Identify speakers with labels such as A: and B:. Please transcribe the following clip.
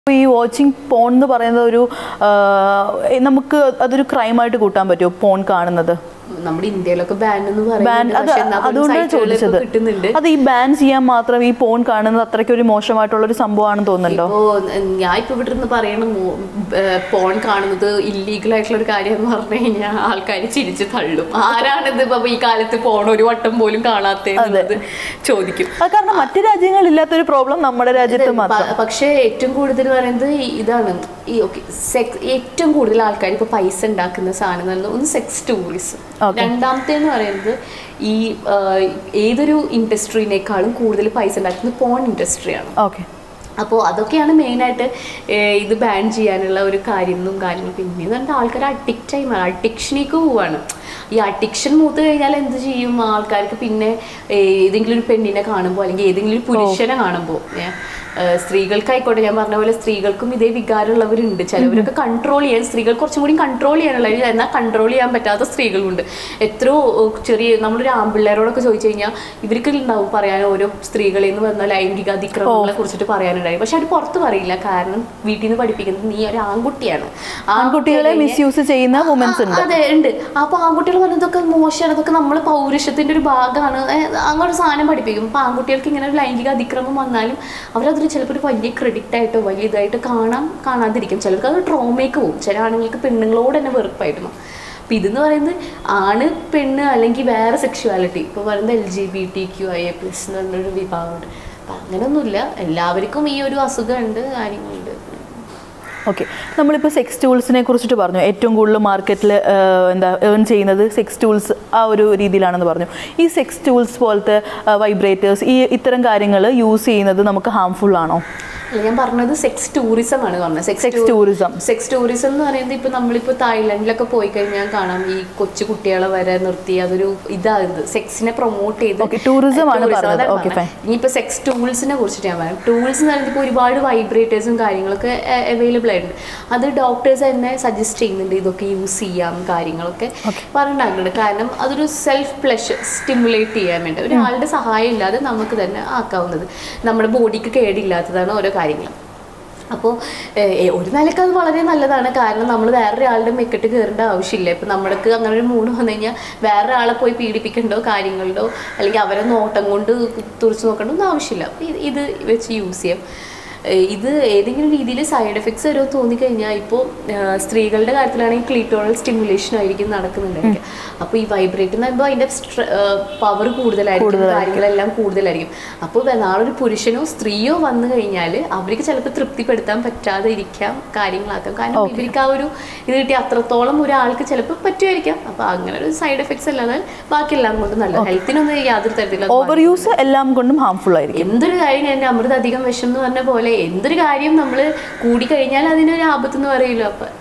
A: ഈ watching porn എന്ന് പറയുന്നത് ഒരു ആ, നമുക്ക് അതൊരു ക്രൈമായിട്ട് കൂട്ടാൻ പറ്റുമോ പോൺ കാണുന്നത്
B: നമ്മുടെ ഇന്ത്യയിലൊക്കെ ബാൻ എന്ന്
A: ബാൻ
B: പറയുന്നുണ്ട്
A: അത്
B: പക്ഷെ എന്നാ പോലും
A: അതുകൊണ്ടാണ്
B: സൈറ്റുകളിൽ ഇപ്പൊ
A: ചോദിച്ചത്
B: കിട്ടുന്നുണ്ട്
A: അത് ഈ ബാൻ ചെയ്യാൻ മാത്രം ഈ പോൺ കാണുന്നത് അത്രയ്ക്ക് ഒരു മോശമായിട്ടുള്ള ഒരു സംഭവമാണെന്ന് തോന്നുന്നുണ്ടോ
B: ഇപ്പോ ഞാൻ ഇപ്പൊ ഇവിടെ നിന്ന് പറയണ പോൺ കാണുന്നത് ഇല്ലീഗൽ ആയിട്ടുള്ള ഒരു കാര്യം എന്ന് പറഞ്ഞു കഴിഞ്ഞാൽ ആൾക്കാർ ചിരിച്ച് തള്ളും ആരാണിത് ഇപ്പൊ ഈ കാലത്ത് പോൺ ഒരു വട്ടം പോലും കാണാത്തത് ചോദിക്കും
A: അത് കാരണം മറ്റു രാജ്യങ്ങളില്ലാത്തൊരു പ്രോബ്ലം നമ്മുടെ രാജ്യത്ത് മാത്രം
B: പ- പക്ഷേ ഏറ്റവും കൂടുതൽ പറയുന്നത് ഈ- ഇതാണ് ഈ ഓക്കെ സെക്സ് ഏറ്റവും കൂടുതൽ ആൾക്കാർ ഇപ്പൊ പൈസ ഉണ്ടാക്കുന്ന സാധനം എന്ന് പറയുന്നത് ഒന്ന് സെക്സ് ടൂറിസം രണ്ടാമത്തെ എന്ന് പറയുന്നത് ഈ ആ, ഏതൊരു ഇൻഡസ്ട്രീനേക്കാളും കൂടുതൽ പൈസ ഉണ്ടാക്കുന്നത് പോൺ ഇൻഡസ്ട്രിയാണ്
A: ഓക്കെ
B: അപ്പോൾ അതൊക്കെയാണ് മെയിനായിട്ട് ഇത് ബാൻ ചെയ്യാനുള്ള ഒരു കാര്യങ്ങളും കാര്യങ്ങളും പിന്നെ എന്ന് പറഞ്ഞാൽ ആൾക്കാർ അഡിക്റ്റായി മാറും അഡിക്ഷനിലേക്ക് പോവാണ് ഈ അഡിക്ഷൻ മൂത്ത് കഴിഞ്ഞാൽ എന്ത് ചെയ്യും ആൾക്കാർക്ക് പിന്നെ ഏഹ്, ഏതെങ്കിലും ഒരു പെണ്ണിനെ കാണുമ്പോൾ അല്ലെങ്കിൽ ഏതെങ്കിലും ഒരു പുരുഷനെ കാണുമ്പോൾ സ്ത്രീകൾക്കായിക്കോട്ടെ ഞാൻ പറഞ്ഞ പോലെ സ്ത്രീകൾക്കും ഇതേ വികാരമുള്ളവരുണ്ട് ചിലവരൊക്കെ കൺട്രോൾ ചെയ്യാൻ സ്ത്രീകൾ കുറച്ചും കൂടി കൺട്രോൾ ചെയ്യാനുള്ള എന്നാൽ കൺട്രോൾ ചെയ്യാൻ പറ്റാത്ത സ്ത്രീകളുണ്ട് എത്രയോ ഏഹ്, ചെറിയ നമ്മളൊരു ആമ്പിള്ളേരോടൊക്കെ ചോദിച്ചു കഴിഞ്ഞാൽ ഇവർക്ക് ഉണ്ടാവും പറയാൻ ഓരോ സ്ത്രീകളിൽ നിന്ന് വന്ന ലൈംഗിക അതിക്രമങ്ങളെ കുറിച്ചിട്ട് പറയാനുണ്ടായി പക്ഷെ അത് പുറത്ത് പറയില്ല കാരണം വീട്ടിൽ നിന്ന് പഠിപ്പിക്കുന്നത് നീ ഒരു ആൺകുട്ടിയാണ്
A: ആൺകുട്ടികളെ മിസ്യൂസ് ചെയ്യുന്ന വുമൻസ് ഉണ്ട്
B: അതെ ഉണ്ട് അപ്പൊ ആൺകുട്ടികൾ പറഞ്ഞതൊക്കെ മോശമാണ് അതൊക്കെ നമ്മൾ പൗരുഷത്തിന്റെ ഒരു ഭാഗമാണ് അങ്ങനെ ഒരു സാധനം പഠിപ്പിക്കും അപ്പൊ ആൺകുട്ടികൾക്ക് ഇങ്ങനെ ഒരു ലൈംഗിക അതിക്രമം വന്നാലും അവരതിൽ ചിലപ്പോൾ ഒരു വലിയ ക്രെഡിറ്റ് ആയിട്ടോ വലിയ ഇതായിട്ട് കാണാം കാണാതിരിക്കും ചിലർക്ക് അത് ട്രോമയ്ക്ക് പോകും ചില ആണുങ്ങൾക്ക് പെണ്ണുങ്ങളോട് തന്നെ വെറുപ്പായിട്ട് മാറും അപ്പം ഇതെന്ന് പറയുന്നത് ആണ് പെണ്ണ് അല്ലെങ്കിൽ വേറെ സെക്ഷുവാലിറ്റി ഇപ്പോൾ പറയുന്നത് L G B T Q I A plus എന്ന് പറഞ്ഞൊരു വിഭാഗമുണ്ട് അപ്പം അങ്ങനെയൊന്നുമില്ല എല്ലാവർക്കും ഈ ഒരു അസുഖമുണ്ട് കാര്യങ്ങളുണ്ട്
A: ഓക്കെ നമ്മളിപ്പോൾ സെക്സ് ടൂൾസിനെ കുറിച്ചിട്ട് പറഞ്ഞു ഏറ്റവും കൂടുതൽ മാർക്കറ്റിൽ എന്താ ഏൺ ചെയ്യുന്നത് സെക്സ് ടൂൾസ് ആ ഒരു രീതിയിലാണെന്ന് പറഞ്ഞു ഈ സെക്സ് ടൂൾസ് പോലത്തെ വൈബ്രേറ്റേഴ്സ് ഈ ഇത്തരം കാര്യങ്ങൾ യൂസ് ചെയ്യുന്നത് നമുക്ക് ഹാംഫുൾ ആണോ
B: അല്ല ഞാൻ പറഞ്ഞത് സെക്സ് ടൂറിസം ആണ് പറഞ്ഞത്
A: Sex tourism.
B: സെക്സ് ടൂറിസം എന്ന് പറയുന്നത് ഇപ്പൊ നമ്മളിപ്പോ തായ്ലൻഡിലൊക്കെ പോയി കഴിഞ്ഞാൽ കാണാം ഈ കൊച്ചു കുട്ടികളെ വരെ നിർത്തി അതൊരു ഇതായത് സെക്സിനെ പ്രൊമോട്ട് ചെയ്ത്
A: Okay, tourism ആണ്
B: tourism,
A: പറഞ്ഞത്.
B: അതാണ്
A: Okay,
B: പറഞ്ഞത്. ഇനിയിപ്പോ സെക്സ് ടൂൾസിനെ കുറിച്ചിട്ട് ഞാൻ പറയാം ടൂൾസ് എന്ന് പറയുന്നത് ഇപ്പോൾ ഒരുപാട് വൈബ്രേറ്റേഴ്സും കാര്യങ്ങളൊക്കെ അവൈലബിൾ ആയിട്ടുണ്ട് അത് ഡോക്ടേഴ്സ് തന്നെ സജസ്റ്റ് ചെയ്യുന്നുണ്ട് ഇതൊക്കെ യൂസ് ചെയ്യാം കാര്യങ്ങളൊക്കെ പറഞ്ഞിട്ടുണ്ടാക്കുന്നുണ്ട് കാരണം അതൊരു സെൽഫ് പ്ലഷർ സ്റ്റിമുലേറ്റ് ചെയ്യാൻ വേണ്ടി ഒരാളുടെ സഹായം ഇല്ലാതെ നമുക്ക് തന്നെ ആക്കാവുന്നത് നമ്മുടെ ബോഡിക്ക് കേടില്ലാത്തതാണ് ഓരോ കാര്യങ്ങൾ അപ്പോൾ ഒരു നിലക്ക് അത് വളരെ നല്ലതാണ് കാരണം നമ്മൾ വേറൊരാളുടെ മെക്കെട്ട് കയറേണ്ട ആവശ്യമില്ല ഇപ്പം നമ്മൾക്ക് അങ്ങനെ ഒരു മൂഡ് വന്നു കഴിഞ്ഞാൽ വേറെ ആളെ പോയി പീഡിപ്പിക്കണ്ടോ കാര്യങ്ങളുണ്ടോ അല്ലെങ്കിൽ അവരെ നോട്ടം കൊണ്ട് തുറച്ച് നോക്കണ്ടോ ഒന്നും ആവശ്യമില്ല അപ്പോൾ ഇത് ഇത് വെച്ച് യൂസ് ചെയ്യാം ഏഹ് ഇത് ഏതെങ്കിലും രീതിയിൽ സൈഡ് എഫക്ട്സ് വരുമോ തോന്നിക്കഴിഞ്ഞാൽ ഇപ്പോൾ സ്ത്രീകളുടെ കാര്യത്തിലാണെങ്കിൽ ക്ലീറ്റോറൽ സ്റ്റിമുലേഷൻ ആയിരിക്കും നടക്കുന്നുണ്ടായിരിക്കും അപ്പോൾ ഈ വൈബ്രേറ്റ് എന്ന് പറയുമ്പോൾ അതിൻ്റെ പവർ കൂടുതലായിരിക്കും കാര്യങ്ങളെല്ലാം കൂടുതലായിരിക്കും അപ്പോൾ നാളൊരു പുരുഷനോ സ്ത്രീയോ വന്നു കഴിഞ്ഞാൽ അവർക്ക് ചിലപ്പോൾ തൃപ്തിപ്പെടുത്താൻ പറ്റാതെ ഇരിക്കാം കാര്യങ്ങളാക്കാം കാരണം ഇവർക്ക് ആ ഒരു ഇത് കിട്ടി അത്രത്തോളം ഒരാൾക്ക് ചിലപ്പോൾ പറ്റുമായിരിക്കാം അപ്പോൾ അങ്ങനെ ഒരു സൈഡ് എഫക്ട്സ് അല്ലാതെ ബാക്കിയെല്ലാം കൊണ്ട് നല്ല ഹെൽത്തിനൊന്നും യാതൊരു തരത്തിലുള്ള
A: ഓവർ യൂസ് എല്ലാം കൊണ്ടും ഹാംഫുൾ ആയിരിക്കും
B: എന്തൊരു കാര്യം കഴിഞ്ഞാൽ അമൃത അധികം വിഷം എന്ന് പറഞ്ഞ പോലെ എന്തൊരു കാര്യം നമ്മൾ കൂടി കഴിഞ്ഞാൽ അതിനൊരു ആപത്ത് എന്ന് പറയില്ല അപ്പൊ